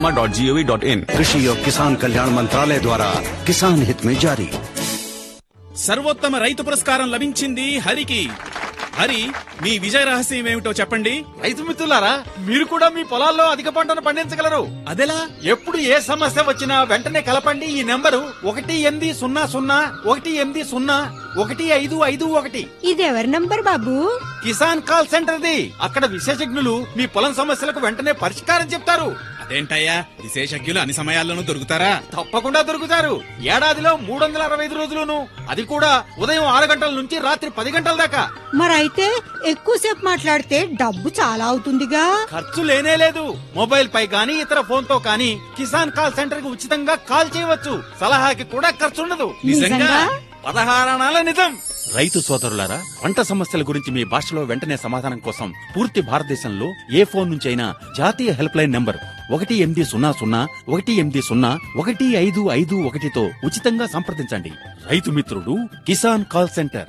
Dot G O V dot in कृषि और किसान कल्याण मंत्रालय द्वारा किसान हित में जारी సర్వోత్తమ రైతు పురస్కారం లభించింది హరికి హరి మీ విజయ రహస్యం ఏమిటో చెప్పండి రైతు మిత్రులారా మీరు కూడా మీ పొలాల్లో అధిక పంటను పండించగలరు అదెలా ఎప్పుడు ఏ సమస్య వచ్చినా వెంటనే కలపండి ఈ నెంబరు ఒకటి ఎనిమిది సున్నా సున్నా ఒకటి ఎనిమిది సున్నా ఒకటి ఐదు ఐదు ఒకటి ఇది ఎవరి నంబర్ బాబు కిసాన్ కాల్ సెంటర్ది అక్కడ విశేషజ్ఞులు మీ పొలం సమస్యలకు వెంటనే పరిష్కారం చెప్తారు అదేంటయ్యా విశేషజ్ఞులు అన్ని సమయాల్లోనూ దొరుకుతారా తప్పకుండా దొరుకుతారు ఏడాదిలో మూడు వందల అరవై ఐదు రోజులును అది కూడా ఉదయం ఆరు గంటల నుంచి రాత్రి పది గంటల దాకా మరైతే ఎక్కువసేపు మాట్లాడితే డబ్బు చాలా అవుతుందిగా ఖర్చు లేనే లేదు మొబైల్ పై గానీ ఇతర ఫోన్ తో కానీ కిసాన్ కాల్ సెంటర్ కి ఉచితంగా కాల్ చేయవచ్చు సలహాకి కూడా ఖర్చు ఉండదు నిజంగా? పదహారణాల నిజం రైతు సోదరులారా పంట సమస్యల గురించి మీ భాషలో వెంటనే సమాధానం కోసం పూర్తి భారతదేశంలో ఏ ఫోన్ నుంచి అయినా జాతీయ హెల్ప్ లైన్ నంబర్ ఒకటి ఎనిమిది సున్నా సున్నా ఒకటి ఎనిమిది సున్నా ఒకటి ఐదు ఐదు ఒకటితో ఉచితంగా సంప్రదించండి రైతు మిత్రుడు కిసాన్ కాల్ సెంటర్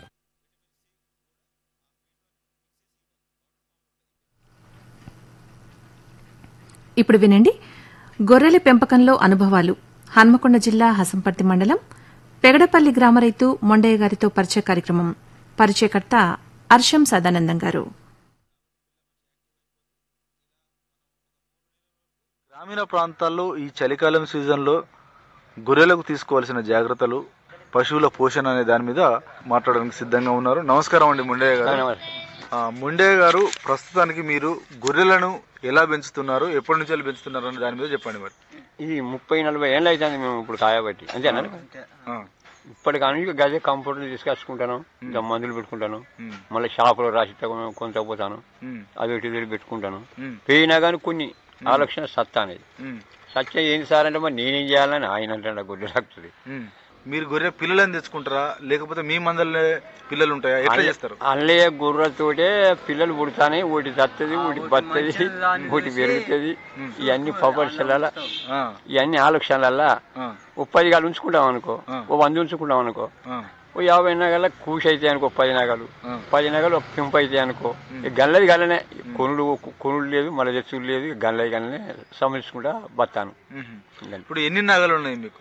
ఇప్పుడు వినండి గొర్రెల పెంపకంలో అనుభవాలు హన్మకొండ జిల్లా హసంపర్తి మండలం పెగడపల్లి గ్రామ రైతు మొండయ్య గారితో పరిచయ కార్యక్రమం పరిచయకర్త అర్షం సదానందం గారు గ్రామీణ ప్రాంతాల్లో ఈ చలికాలం సీజన్లో గొర్రెలకు తీసుకోవాల్సిన జాగ్రత్తలు పశువుల పోషణ అనే దాని మీద మాట్లాడడానికి సిద్ధంగా ఉన్నారు నమస్కారం అండి ముండయ్య గారు ఆ, ముండయ్య గారు ప్రస్తుతానికి మీరు గొర్రెలను ఎలా పెంచుతున్నారు ఎప్పటి నుంచి వెళ్ళి పెంచుతున్నారు అనే దాని మీద చెప్పండి మరి ఇది ముప్పై నలభై ఏళ్ళు అవుతుంది మేము ఇప్పుడు కాయబట్టి అంతేనా ఆ, ఇప్పటి కానీ గదే కంప్యూటర్ తీసుకొచ్చుకుంటాను ఇంకా మందులు పెట్టుకుంటాను ఉమ్, మళ్ళీ షాపులో రాసి తగ- కొంత పోతాను ఉమ్, అవి ఇటు ఇటు పెట్టుకుంటాను ఉమ్, పోయినా కానీ కొన్ని ఆలోచన సత్తా అనేది ఉమ్, సత్య ఏంటి సార్ అంటే మరి నేనేం చేయాలని ఆయన అంటే గుడ్డు లాగుతుంది ఉమ్. మీరు గొర్రె పిల్లలను తెచ్చుకుంటారా లేకపోతే మీ మందలే పిల్లలు ఉంటాయా ఎట్లా చేస్తారు అల్లే గుర్రతోటే పిల్లలు పుడతానే ఒకటి తత్తది ఒకటి బత్తది ఒకటి పెరుగుతుంది ఇవన్నీ ప్రపంచాల ఆ, ఇవన్నీ ఆలోచనలల్లా ఆ, ఓ పది గాలు ఉంచుకుంటాం అనుకో ఆ. ఓ వంద ఉంచుకుంటాం అనుకో ఆ, ఓ యాభై నగల కూసి అయితే అనుకో పది నగలు ఆ. పది నగలు ఒక పెంపు అయితే అనుకో ఇక గల్లది గల్లనే కొనులు కొనులు లేదు మళ్ళీ తెచ్చులు లేదు ఇక గల్లది గల్లనే సమర్చుకుంటా బతాను ఉమ్. ఇప్పుడు ఎన్ని నగలు ఉన్నాయి మీకు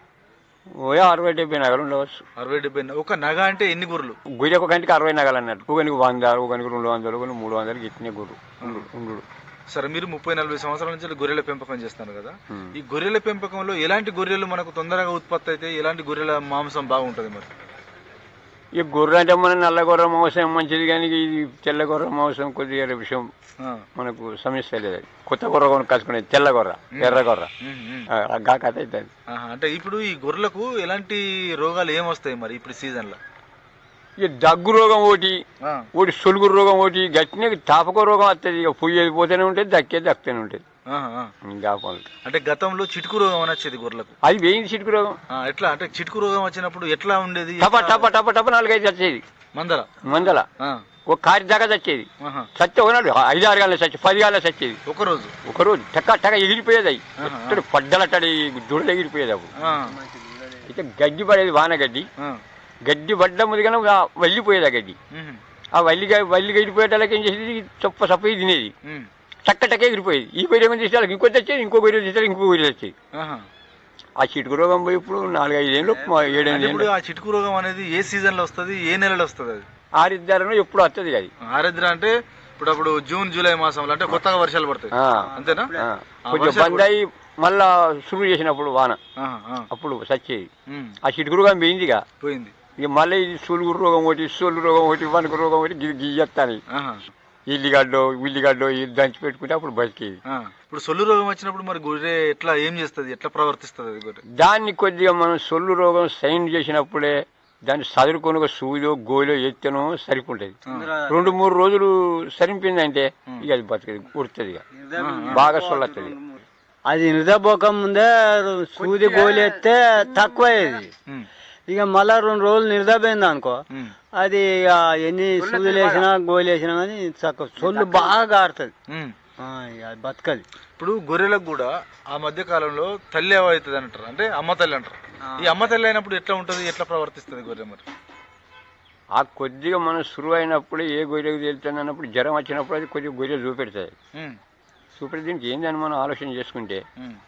ఓ అరవై డెబ్బై నగలు ఉండవచ్చు అరవై డెబ్బై న- ఒక నగ అంటే ఎన్ని గొర్రెలు గురి ఒక గంటకి అరవై నగలు అన్నట్టు ఒకనికి వంద ఒకనికి రెండు వందలు ఒకనికి మూడు వందలు ఇట్నే గురు ఉండు ఉండు సరే మీరు ముప్పై నలభై సంవత్సరాల నుంచి గొర్రెల పెంపకం చేస్తారు కదా Hmm. ఈ గొర్రెల పెంపకంలో ఎలాంటి గొర్రెలు మనకు తొందరగా ఉత్పత్తి అయితే ఎలాంటి గొర్రెల మాంసం బాగుంటది మరి ఈ గొర్రె అంటే మన నల్ల గొర్రె మాంసం మంచిది కానీ ఇది తెల్ల గొర్రె మాంసం కొద్దిగా విషయం ఆ. మనకు సమస్య లేదు అది. కొత్త గొర్రె కొనుక్కొచ్చుకునేది తెల్ల గొర్రె ఎర్ర గొర్రె ఉమ్, ఉమ్. ఆ గా కథ అవుతుంది ఆహా, అంటే ఇప్పుడు ఈ గొర్రెలకు ఎలాంటి రోగాలు ఏమొస్తాయి మరి ఇప్పుడు సీజన్ లో ఇక దగ్గు రోగం ఒకటి ఆ, ఒకటి సొలుగు రోగం ఒకటి గట్టినే తాపకో రోగం వస్తుంది ఇక పొయ్యేది పోతూనే ఉంటుంది దక్కేది దక్కుతూనే ఉంటుంది ఆహా, ఆ. ఇంకా పనులు అంటే గతంలో చిటుకు రోగం అని వచ్చేది గొర్రెలకు అది వేయింది చిటుకు రోగం ఆ, ఎట్లా అంటే చిటుకు రోగం వచ్చినప్పుడు ఎట్లా ఉండేది టప ఎట్లా- టప టప టప నాలుగైదు చచ్చేది మందల మందల ఆ, ఒక కారి దాకా చచ్చేది ఆహా. చచ్చే ఒకనాడు ఐదు ఆరు గాల చచ్చి పది గాల చచ్చేది ఒక రోజు ఒకరోజు టక్క టక్క ఎగిరిపోయేది అవి ఆహా. ఎక్కడ పడ్డలట్టడి దుడలు ఎగిరిపోయేది అప్పుడు ఆ, అయితే గడ్డి పడేది వాన గడ్డి ఆ, గడ్డి పడ్డ ముదిగానే వెళ్ళిపోయేది ఆ గడ్డి ఉమ్, ఆ వల్లిగా వల్లి ఎగిరిపోయేటాలకి ఏం చేసేది చొప్ప చప్ప తినేది ఉమ్, టక్క టక్క ఎగిరిపోయేది ఈ గొర్రె ఏమని చేసేది ఇంకో తెచ్చేది ఇంకో గొర్రె చేసేది ఇంకో గొర్రె వచ్చేది ఆహా. ఆ చిటుకు రోగం పోయి ఇప్పుడు నాలుగైదు ఏళ్ళు అంటే ఏడెనిమిది ఇప్పుడు ఏళ్ళు ఆ చిటుకు రోగం అనేది ఏ సీజన్ లో వస్తుంది ఏ నెలలో వస్తుంది అది ఆరిద్దారను ఎప్పుడు వస్తుంది అది ఆరద్ర అంటే ఇప్పుడు అప్పుడు జూన్ జూలై మాసంలో అంటే కొత్తగా వర్షాలు పడతాయి ఆ. అంతేనా ఆ. ఆ కొంచెం వర్షాలు బంద్ అయి మళ్ళా సురువు చేసినప్పుడు వాన ఆహా, ఆ, అప్పుడు సచ్చేది ఉమ్, ఆ చిటుకు రోగం పోయిందిగా పోయింది ఇక మళ్ళీ ఇది సులుగు రోగం ఒకటి సొల్లు రోగం ఒకటి వణుకు రోగం ఒకటి గి గియ్యత్తాని ఆహా, ఇల్లిగడ్డో ఉల్లిగడ్డో ఇది దంచి పెట్టుకుంటే అప్పుడు బతికేది ఆ. ఇప్పుడు సొల్లు రోగం వచ్చినప్పుడు మరి గొర్రె ఎట్లా ఏం చేస్తుంది ఎట్లా ప్రవర్తిస్తుంది అది గొర్రె దాన్ని కొద్దిగా మనం సొల్లు రోగం సైన్ చేసినప్పుడే దాన్ని చదువుకొని ఒక సూదో గోలో ఎత్తనో సరిపోతుంది రెండు మూడు రోజులు సరిపోయిందంటే ఇక అది బతికేది ఉడుతుంది ఇక బాగా సొల్లతుంది అది నిద్రపోక ముందే సూది గోలి ఎత్తే తక్కువ అయ్యేది ఉమ్, ఇక మళ్ళా రెండు రోజులు నిద్రపోయింది అనుకో ఉమ్, అది ఇక ఎన్ని సూదులు వేసినా గోలి వేసినా కానీ తక్కువ సొల్లు బాగా గారుతుంది ఉమ్. ఆ, ఇక అది బతకది ఇప్పుడు గొర్రెలకు కూడా ఆ మధ్య కాలంలో తల్లి అవుతుంది అంటారు అంటే అమ్మ తల్లి అంటారు ఈ అమ్మ తల్లి అయినప్పుడు ఎట్లా ఉంటది ఎట్లా ప్రవర్తిస్తుంది గొర్రె మరి ఆ కొద్దిగా మనం సురువు అయినప్పుడు ఏ గొర్రెకు తేలుతుంది అన్నప్పుడు జ్వరం వచ్చినప్పుడు అది కొద్దిగా గొర్రె చూపెడుతుంది ఉమ్, చూపెడితే దీనికి ఏందని మనం ఆలోచన చేసుకుంటే